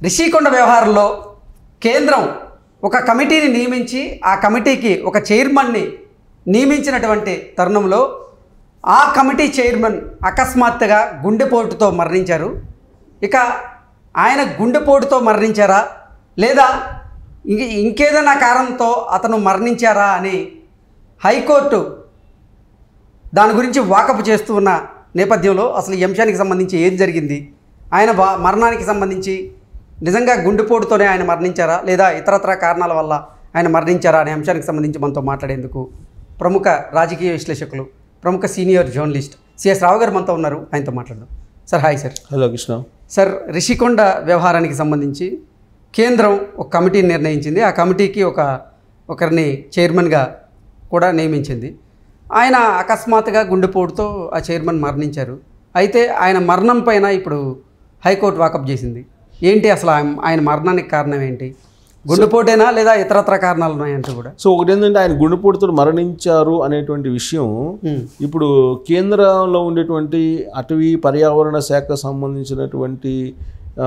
రిషికొండ వ్యవహారంలో కేంద్రం ఒక కమిటీని నియమించి ఆ కమిటీకి ఒక చైర్మన్ని నియమించినటువంటి తరుణంలో ఆ కమిటీ చైర్మన్ అకస్మాత్తుగా గుండెపోటుతో మరణించారు ఇక ఆయన గుండెపోటుతో మరణించారా లేదా ఇంక ఇంకేదైనా కారణంతో అతను మరణించారా అని హైకోర్టు దాని గురించి వాకపు చేస్తూ ఉన్న నేపథ్యంలో అసలు ఈ అంశానికి సంబంధించి ఏం జరిగింది ఆయన వా- మరణానికి సంబంధించి నిజంగా గుండెపోటుతోనే ఆయన మరణించారా లేదా ఇతరత్ర కారణాల వల్ల ఆయన మరణించారా అనే అంశానికి సంబంధించి మనతో మాట్లాడేందుకు ప్రముఖ రాజకీయ విశ్లేషకులు ప్రముఖ సీనియర్ జర్నలిస్ట్ సిఎస్ రావు గారు మనతో ఉన్నారు ఆయనతో మాట్లాడదాం sir hi sir hello Krishna sir Rishikonda వ్యవహారానికి సంబంధించి కేంద్రం ఒక కమిటీని నిర్ణయించింది ఆ కమిటీకి ఒక ఒకరిని చైర్మన్గా కూడా నియమించింది ఆయన అకస్మాత్తుగా గుండెపోటుతో ఆ చైర్మన్ మరణించారు అయితే ఆయన మరణం పైన ఇప్పుడు హైకోర్టు వాకప్ చేసింది ఏంటి అసలు ఆయన ఆయన మరణానికి కారణం ఏంటి గుండెపోటేనా లేదా ఇతరత్ర కారణాలు ఉన్నాయంటూ కూడా సో ఒకటి ఏంటంటే ఆయన గుండెపోటుతో మరణించారు అనేటువంటి విషయం ఉమ్, ఇప్పుడు కేంద్రంలో ఉండేటువంటి అటవీ పర్యావరణ శాఖ సంబంధించినటువంటి ఆ,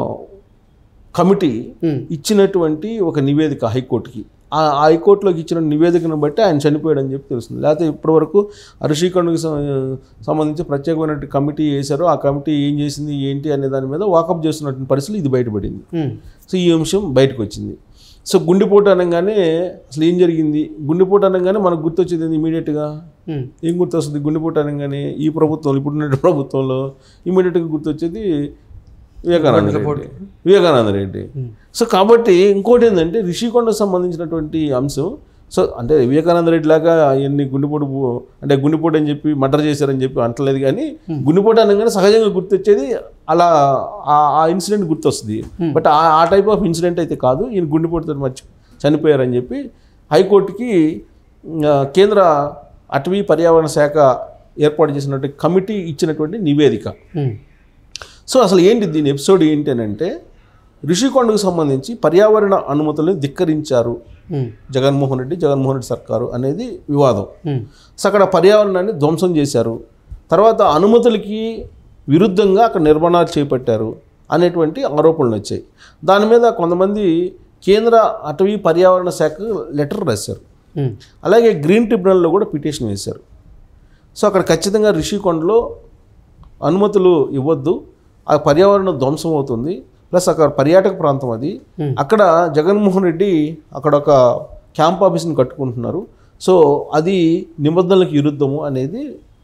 కమిటీ ఉమ్, ఇచ్చినటువంటి ఒక నివేదిక హైకోర్టుకి ఆ ఆ హైకోర్టులోకి ఇచ్చిన నివేదికను బట్టి ఆయన చనిపోయాడని చెప్పి తెలుస్తుంది లేకపోతే ఇప్పటివరకు ఋషికొండకి సం- సంబంధించి ప్రత్యేకమైన కమిటీ వేశారు ఆ కమిటీ ఏం చేసింది ఏంటి అనే దాని మీద వాకప్ చేస్తున్నటువంటి పరిస్థితులు ఇది బయటపడింది ఉమ్, సో ఈ అంశం బయటకు వచ్చింది సో గుండెపోటు అనగానే అసలు ఏం జరిగింది గుండెపోటు అనగానే మనకు గుర్తొచ్చేది ఏంది ఇమీడియట్గా ఉమ్, ఏం గుర్తొస్తుంది గుండెపోటు అనగానే ఈ ప్రభుత్వంలో ఇప్పుడున్న ప్రభుత్వంలో ఇమీడియట్గా గుర్తొచ్చేది వివేకానంద రెడ్డి వివేకానంద రెడ్డి సో కాబట్టి ఇంకోటి ఏంటంటే రిషికొండకు సంబంధించినటువంటి అంశం సో అంటే వివేకానంద రెడ్డి లాగా ఎన్ని గుండెపోటు పో- అంటే గుండెపోటు అని చెప్పి మర్డర్ చేశారని చెప్పి అంటలేదు కానీ గుండెపోటు అనగానే సహజంగా గుర్తొచ్చేది అలా ఆ- ఆ ఇన్సిడెంట్ గుర్తొస్తుంది బట్ ఆ ఆ టైప్ ఆఫ్ ఇన్సిడెంట్ అయితే కాదు ఈయన గుండెపోటుతో మర్చి చనిపోయారని చెప్పి హైకోర్టుకి ఆ, కేంద్ర అటవీ పర్యావరణ శాఖ ఏర్పాటు చేసినటువంటి కమిటీ ఇచ్చినటువంటి నివేదిక ఉమ్, సో అసలు ఏంటి దీని ఎపిసోడ్ ఏంటి అని అంటే ఋషికొండకు సంబంధించి పర్యావరణ అనుమతులను ధిక్కరించారు ఉమ్, జగన్మోహన్ రెడ్డి జగన్మోహన్ రెడ్డి సర్కారు అనేది వివాదం ఉమ్, సో అక్కడ పర్యావరణాన్ని ధ్వంసం చేశారు తర్వాత అనుమతులకి విరుద్ధంగా అక్కడ నిర్మాణాలు చేపట్టారు అనేటువంటి ఆరోపణలు వచ్చాయి దాని మీద కొంతమంది కేంద్ర అటవీ పర్యావరణ శాఖ లెటర్ రాశారు ఉమ్, అలాగే గ్రీన్ ట్రిబ్యునల్లో కూడా పిటిషన్ వేశారు సో అక్కడ ఖచ్చితంగా రిషికొండలో అనుమతులు ఇవ్వద్దు ఆ పర్యావరణం ధ్వంసం అవుతుంది ప్లస్ అక్కడ పర్యాటక ప్రాంతం అది Hmm. అక్కడ జగన్మోహన్ రెడ్డి అక్కడ ఒక క్యాంప్ ఆఫీస్ని కట్టుకుంటున్నారు సో అది నిబంధనలకు విరుద్ధము అనేది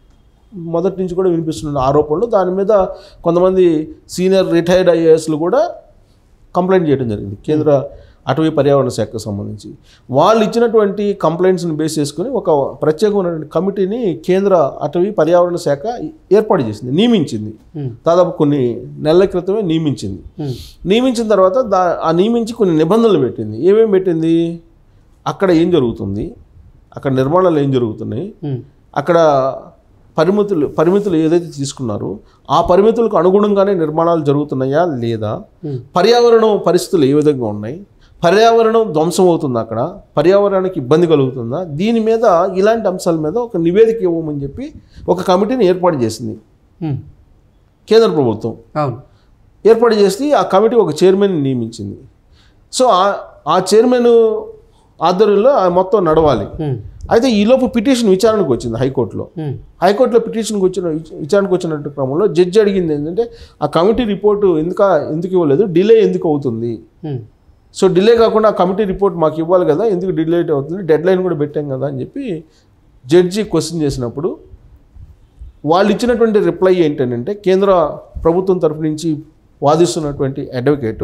మొదటి నుంచి కూడా వినిపిస్తున్న ఆరోపణలు దాని మీద కొంతమంది సీనియర్ రిటైర్డ్ ఐఏఎస్లు కూడా కంప్లైంట్ చేయడం జరిగింది కేంద్ర అటవీ పర్యావరణ శాఖకు సంబంధించి వాళ్ళు ఇచ్చినటువంటి కంప్లైంట్స్ని బేస్ చేసుకుని ఒక ప్రత్యేకమైనటువంటి కమిటీని కేంద్ర అటవీ పర్యావరణ శాఖ ఏర్పాటు చేసింది నియమించింది ఉమ్, దాదాపు కొన్ని నెలల క్రితమే నియమించింది ఉమ్, నియమించిన తర్వాత దా ఆ నియమించి కొన్ని నిబంధనలు పెట్టింది ఏమేమి పెట్టింది అక్కడ ఏం జరుగుతుంది అక్కడ నిర్మాణాలు ఏం జరుగుతున్నాయి ఉమ్, అక్కడ పరిమితులు పరిమితులు ఏదైతే తీసుకున్నారో ఆ పరిమితులకు అనుగుణంగానే నిర్మాణాలు జరుగుతున్నాయా లేదా ఉమ్, పర్యావరణం పరిస్థితులు ఏ విధంగా ఉన్నాయి పర్యావరణం ధ్వంసం అవుతుందా అక్కడ పర్యావరణానికి ఇబ్బంది కలుగుతుందా దీని మీద ఇలాంటి అంశాల మీద ఒక నివేదిక ఇవ్వమని చెప్పి ఒక కమిటీని ఏర్పాటు చేసింది ఉమ్, కేంద్ర ప్రభుత్వం అవును ఏర్పాటు చేసి ఆ కమిటీ ఒక చైర్మన్ నియమించింది సో ఆ- ఆ చైర్మన్ ఆధ్వర్యంలో ఆ మొత్తం నడవాలి ఉమ్, అయితే ఈలోపు పిటిషన్ విచారణకు వచ్చింది హైకోర్టులో ఉమ్, హైకోర్టులో పిటిషన్కి వచ్చిన విచారణకు వచ్చినట్టు క్రమంలో జడ్జి అడిగింది ఏంటంటే ఆ కమిటీ రిపోర్టు ఎందుక ఎందుకు ఇవ్వలేదు డిలే ఎందుకు అవుతుంది ఉమ్, సో డిలే కాకుండా ఆ కమిటీ రిపోర్ట్ మాకు ఇవ్వాలి కదా ఎందుకు డిలే అవుతుంది డెడ్ లైన్ కూడా పెట్టాం కదా అని చెప్పి జడ్జి క్వశ్చన్ చేసినప్పుడు వాళ్ళు ఇచ్చినటువంటి రిప్లై ఏంటంటే కేంద్ర ప్రభుత్వం తరఫు నుంచి వాదిస్తున్నటువంటి అడ్వకేటు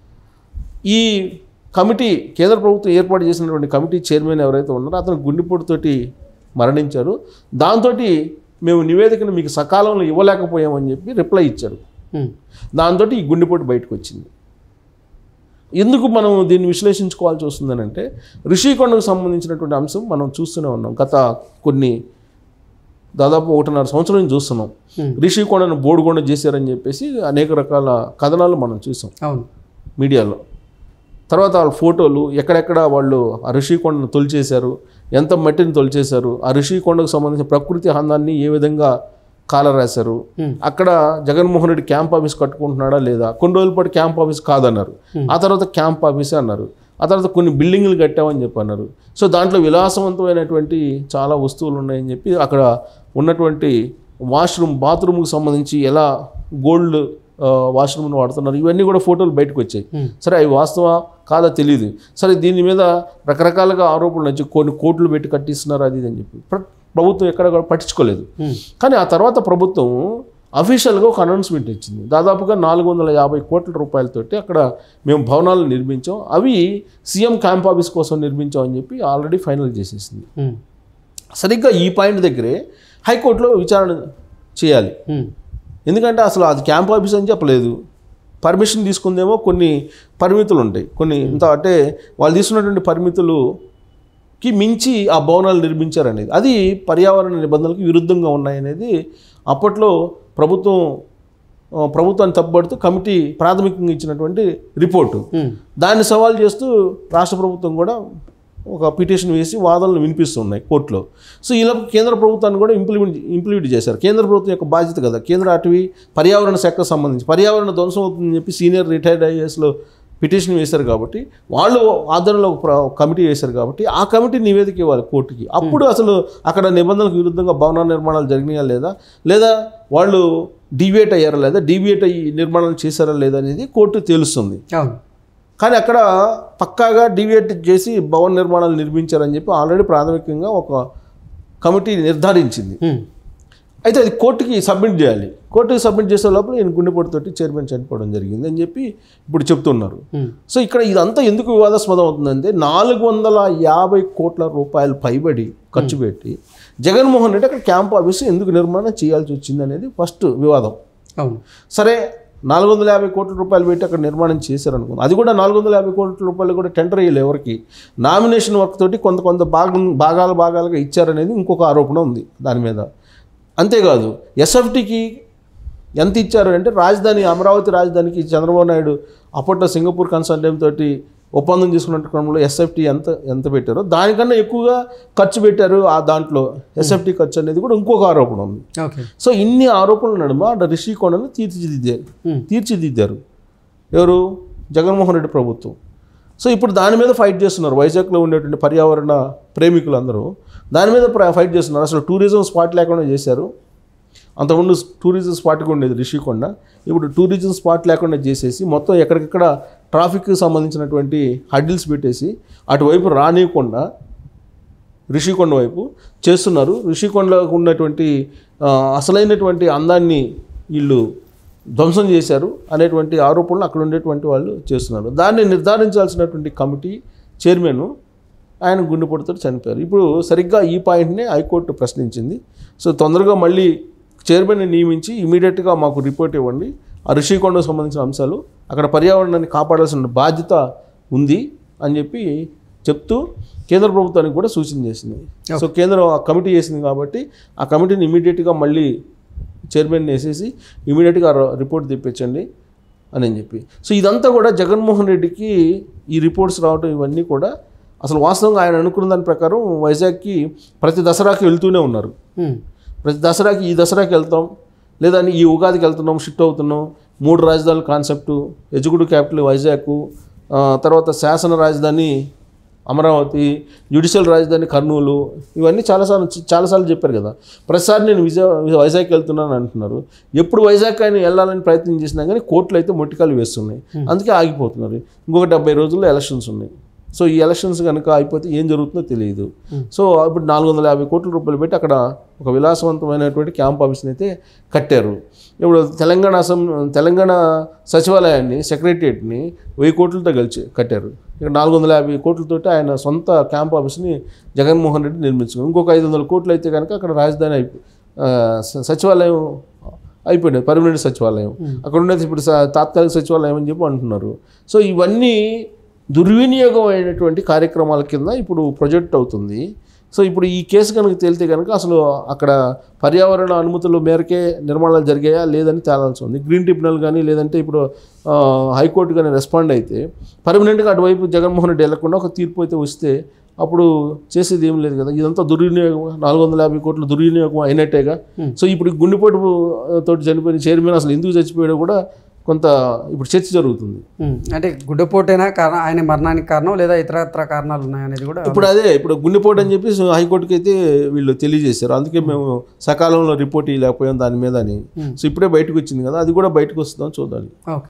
ఈ కమిటీ కేంద్ర ప్రభుత్వం ఏర్పాటు చేసినటువంటి కమిటీ చైర్మన్ ఎవరైతే ఉన్నారో అతను గుండెపోటుతోటి మరణించారు దాంతో మేము నివేదికను మీకు సకాలంలో ఇవ్వలేకపోయామని చెప్పి రిప్లై ఇచ్చారు ఉమ్, దాంతో ఈ గుండెపోటు బయటకు వచ్చింది ఎందుకు మనం దీన్ని విశ్లేషించుకోవాల్సి వస్తుందనంటే ఋషికొండకు సంబంధించినటువంటి అంశం మనం చూస్తూనే ఉన్నాం గత కొన్ని దాదాపు ఒకటిన్నర సంవత్సరం నుంచి చూస్తున్నాం Hmm. ఋషికొండను బోడుకొండ చేశారని చెప్పేసి అనేక రకాల కథనాలు మనం చూసాం అవును మీడియాలో తర్వాత వాళ్ళ ఫోటోలు ఎక్కడెక్కడ వాళ్ళు ఆ ఋషికొండను తొలిచేశారు ఎంత మట్టిని తొలిచేశారు ఆ ఋషికొండకు సంబంధించిన ప్రకృతి అందాన్ని ఏ విధంగా కాలర్ రాశారు అక్కడ జగన్మోహన్ రెడ్డి క్యాంప్ ఆఫీస్ కట్టుకుంటున్నాడా లేదా కొన్ని రోజుల పాటు క్యాంప్ ఆఫీస్ కాదన్నారు ఆ తర్వాత క్యాంప్ ఆఫీసే అన్నారు ఆ తర్వాత కొన్ని బిల్డింగ్లు కట్టామని చెప్పి అన్నారు సో దాంట్లో విలాసవంతమైనటువంటి చాలా వస్తువులు ఉన్నాయని చెప్పి అక్కడ ఉన్నటువంటి వాష్రూమ్ బాత్రూమ్కి సంబంధించి ఎలా గోల్డ్ వాష్రూమ్ను వాడుతున్నారు ఇవన్నీ కూడా ఫోటోలు బయటకు వచ్చాయి సరే అవి వాస్తవా కాదా తెలియదు సరే దీని మీద రకరకాలుగా ఆరోపణలు వచ్చి కొన్ని కోట్లు పెట్టి కట్టిస్తున్నారు అది ఇది అని చెప్పి ప్ర- ప్రభుత్వం ఎక్కడ కూడా పట్టించుకోలేదు కానీ ఆ తర్వాత ప్రభుత్వం అఫీషియల్గా ఒక అనౌన్స్మెంట్ ఇచ్చింది దాదాపుగా నాలుగు వందల యాభై కోట్ల రూపాయలతోటి అక్కడ మేము భవనాలు నిర్మించాం అవి సీఎం క్యాంప్ ఆఫీస్ కోసం నిర్మించాం అని చెప్పి ఆల్రెడీ ఫైనల్ చేసేసింది సరిగ్గా ఈ పాయింట్ దగ్గరే హైకోర్టులో విచారణ చేయాలి ఎందుకంటే అసలు అది క్యాంప్ ఆఫీస్ అని చెప్పలేదు పర్మిషన్ తీసుకుందేమో కొన్ని పరిమితులు ఉంటాయి కొన్ని ఇంత అంటే వాళ్ళు తీసుకున్నటువంటి పరిమితులుకి మించి ఆ భవనాలు నిర్మించారనేది అది పర్యావరణ నిబంధనలకు విరుద్ధంగా ఉన్నాయనేది అప్పట్లో ప్రభుత్వం ఆ, ప్రభుత్వాన్ని తప్పుపడుతూ కమిటీ ప్రాథమికంగా ఇచ్చినటువంటి రిపోర్టు దాన్ని సవాల్ చేస్తూ రాష్ట్ర ప్రభుత్వం కూడా ఒక పిటిషన్ వేసి వాదనలు వినిపిస్తున్నాయి కోర్టులో సో ఇలా కేంద్ర ప్రభుత్వాన్ని కూడా ఇంప్లిమెంట్ ఇంప్లిమెంట్ చేశారు కేంద్ర ప్రభుత్వం యొక్క బాధ్యత కదా కేంద్ర అటవీ పర్యావరణ శాఖకు సంబంధించి పర్యావరణ ధ్వంసం అవుతుందని చెప్పి సీనియర్ రిటైర్డ్ ఐఏఎస్లో పిటిషన్ వేశారు కాబట్టి వాళ్ళు ఆధ్వర్యంలో ఒక ప్ర- కమిటీ వేశారు కాబట్టి ఆ కమిటీ నివేదిక ఇవ్వాలి కోర్టుకి అప్పుడు అసలు అక్కడ నిబంధనలకు విరుద్ధంగా భవన నిర్మాణాలు జరిగినాయా లేదా లేదా వాళ్ళు డీవియేట్ అయ్యారా లేదా డీవియేట్ అయ్యి నిర్మాణాలు చేశారా లేదా అనేది కోర్టు తెలుస్తుంది అవును కానీ అక్కడ పక్కాగా డివియేట్ చేసి భవన నిర్మాణాలు నిర్మించారని చెప్పి ఆల్రెడీ ప్రాథమికంగా ఒక కమిటీ నిర్ధారించింది అయితే అది కోర్టుకి సబ్మిట్ చేయాలి కోర్టుకి సబ్మిట్ చేసే లోపల నేను గుండెపోటుతోటి చైర్మన్ చనిపోవడం జరిగింది అని చెప్పి ఇప్పుడు చెప్తున్నారు సో ఇక్కడ ఇదంతా ఎందుకు వివాదాస్పదం అవుతుందంటే నాలుగు వందల యాభై కోట్ల రూపాయలు పైబడి ఖర్చు పెట్టి జగన్మోహన్ రెడ్డి అక్కడ క్యాంప్ ఆఫీస్ ఎందుకు నిర్మాణం చేయాల్సి వచ్చింది అనేది ఫస్ట్ వివాదం అవును సరే నాలుగు వందల యాభై కోట్ల రూపాయలు పెట్టి అక్కడ నిర్మాణం చేశారనుకుంది అది కూడా నాలుగు వందల యాభై కోట్ల రూపాయలు కూడా టెండర్ అయ్యలేదు ఎవరికి నామినేషన్ వర్క్ తోటి కొంత కొంత భాగం భాగాలు భాగాలుగా ఇచ్చారనేది ఇంకొక ఆరోపణ ఉంది దాని మీద అంతేకాదు ఎస్ఎఫ్టీకి ఎంత ఇచ్చారు అంటే రాజధాని అమరావతి రాజధానికి చంద్రబాబు నాయుడు అప్పట్లో సింగపూర్ కన్సల్టెంట్ తోటి ఒప్పందం చేసుకున్న క్రమంలో ఎస్ఎఫ్టీ ఎంత ఎంత పెట్టారో దానికన్నా ఎక్కువగా ఖర్చు పెట్టారు ఆ దాంట్లో ఎస్ఎఫ్టీ ఖర్చు అనేది కూడా ఇంకొక ఆరోపణ ఉంది ఓకే సో ఇన్ని ఆరోపణల నడుమ అక్కడ రిషికొండను తీర్చిదిద్దారు Hmm. తీర్చిదిద్దారు ఎవరు జగన్మోహన్ రెడ్డి ప్రభుత్వం సో ఇప్పుడు దాని మీద ఫైట్ చేస్తున్నారు వైజాగ్లో ఉండేటువంటి పర్యావరణ ప్రేమికులందరూ దాని మీద ప్ర- ఫైట్ చేస్తున్నారు అసలు టూరిజం స్పాట్ లేకుండా చేశారు అంతకుముందు టూరిజం స్పాట్గా ఉండేది రిషికొండ ఇప్పుడు టూరిజం స్పాట్ లేకుండా చేసేసి మొత్తం ఎక్కడికక్కడ ట్రాఫిక్కి సంబంధించినటువంటి హడ్డిల్స్ పెట్టేసి అటువైపు రానియకుండా రిషికొండ వైపు చేస్తున్నారు రిషికొండలో ఉన్నటువంటి ఆ, అసలైనటువంటి అందాన్ని వీళ్ళు ధ్వంసం చేశారు అనేటువంటి ఆరోపణలు అక్కడ ఉండేటువంటి వాళ్ళు చేస్తున్నారు దాన్ని నిర్ధారించాల్సినటువంటి కమిటీ చైర్మన్ ఆయన గుండెపోటుతో చనిపోయారు ఇప్పుడు సరిగ్గా ఈ పాయింట్నే హైకోర్టు ప్రశ్నించింది సో తొందరగా మళ్ళీ చైర్మన్ని నియమించి ఇమీడియట్గా మాకు రిపోర్ట్ ఇవ్వండి ఆ రిషికొండకు సంబంధించిన అంశాలు అక్కడ పర్యావరణాన్ని కాపాడాల్సిన బాధ్యత ఉంది అని చెప్పి చెప్తూ కేంద్ర ప్రభుత్వానికి కూడా సూచన చేసింది సో కేంద్రం ఆ కమిటీ చేసింది కాబట్టి ఆ కమిటీని ఇమీడియట్గా మళ్ళీ చైర్మన్ వేసేసి ఇమీడియట్గా రిపోర్ట్ తెప్పించండి అని అని చెప్పి సో ఇదంతా కూడా జగన్మోహన్ రెడ్డికి ఈ రిపోర్ట్స్ రావడం ఇవన్నీ కూడా అసలు వాస్తవంగా ఆయన అనుకున్న దాని ప్రకారం వైజాగ్కి ప్రతి దసరాకి వెళ్తూనే ఉన్నారు ప్రతి దసరాకి ఈ దసరాకి వెళ్తాం లేదా ఈ ఉగాదికి వెళ్తున్నాం షిఫ్ట్ అవుతున్నాం మూడు రాజధానుల కాన్సెప్టు ఎజుగుడు క్యాపిటల్ వైజాగ్ ఆ, తర్వాత శాసన రాజధాని అమరావతి జ్యుడిషియల్ రాజధాని కర్నూలు ఇవన్నీ చాలాసార్లు చాలాసార్లు చెప్పారు కదా ప్రతిసారి నేను విజయ వైజాగ్ వెళ్తున్నాను అంటున్నారు ఎప్పుడు వైజాగ్ ఆయన వెళ్ళాలని ప్రయత్నం చేసినా కానీ కోర్టులు అయితే మొట్టికాలు వేస్తున్నాయి అందుకే ఆగిపోతున్నారు ఇంకొక డెబ్బై రోజుల్లో ఎలక్షన్స్ ఉన్నాయి సో ఈ ఎలక్షన్స్ కనుక అయిపోతే ఏం జరుగుతుందో తెలియదు సో ఇప్పుడు నాలుగు వందల యాభై కోట్ల రూపాయలు పెట్టి అక్కడ ఒక విలాసవంతమైనటువంటి క్యాంప్ ఆఫీస్ని అయితే కట్టారు ఇప్పుడు తెలంగాణ అసం తెలంగాణ సచివాలయాన్ని సెక్రటరియట్ని వెయ్యి కోట్లతో కలిసి కట్టారు ఇక్కడ నాలుగు వందల యాభై కోట్లతోటి ఆయన సొంత క్యాంప్ ఆఫీస్ని జగన్మోహన్ రెడ్డి నిర్మించుకున్నారు ఇంకొక ఐదు వందల కోట్లు అయితే కనుక అక్కడ రాజధాని అయిపో ఆ, స- సచివాలయం అయిపోయింది పర్మనెంట్ సచివాలయం అక్కడ ఉండేది ఇప్పుడు స- తాత్కాలిక సచివాలయం అని చెప్పి అంటున్నారు సో ఇవన్నీ దుర్వినియోగం అయినటువంటి కార్యక్రమాల కింద ఇప్పుడు ప్రొజెక్ట్ అవుతుంది సో ఇప్పుడు ఈ కేసు కనుక తేలితే కనుక అసలు అక్కడ పర్యావరణ అనుమతుల మేరకే నిర్మాణాలు జరిగాయా లేదని తేలాల్సి ఉంది గ్రీన్ ట్రిబ్యునల్ కానీ లేదంటే ఇప్పుడు ఆ, హైకోర్టు కానీ రెస్పాండ్ అయితే పర్మనెంట్గా అటువైపు జగన్మోహన్ రెడ్డి వెళ్లకుండా ఒక తీర్పు అయితే వస్తే అప్పుడు చేసేది ఏం లేదు కదా ఇదంతా దుర్వినియోగం నాలుగు వందల యాభై కోట్ల దుర్వినియోగం అయినట్టేగా సో ఇప్పుడు ఈ గుండెపోటు ఆ, తోటి చనిపోయిన చైర్మన్ అసలు ఎందుకు చచ్చిపోయాడో కూడా కొంత ఇప్పుడు చర్చ జరుగుతుంది ఉమ్, అంటే గుడ్డపోటైనా కారణం ఆయన మరణానికి కారణం లేదా ఇతరత్ర కారణాలు ఉన్నాయనేది కూడా ఇప్పుడు అదే ఇప్పుడు గుండెపోటు అని చెప్పి సో హైకోర్టుకి అయితే వీళ్ళు తెలియజేశారు అందుకే మేము సకాలంలో రిపోర్ట్ ఇవ్వలేకపోయాం దాని మీద అని సో ఇప్పుడే బయటకు వచ్చింది కదా అది కూడా బయటకు వస్తుందని చూడాలి ఓకే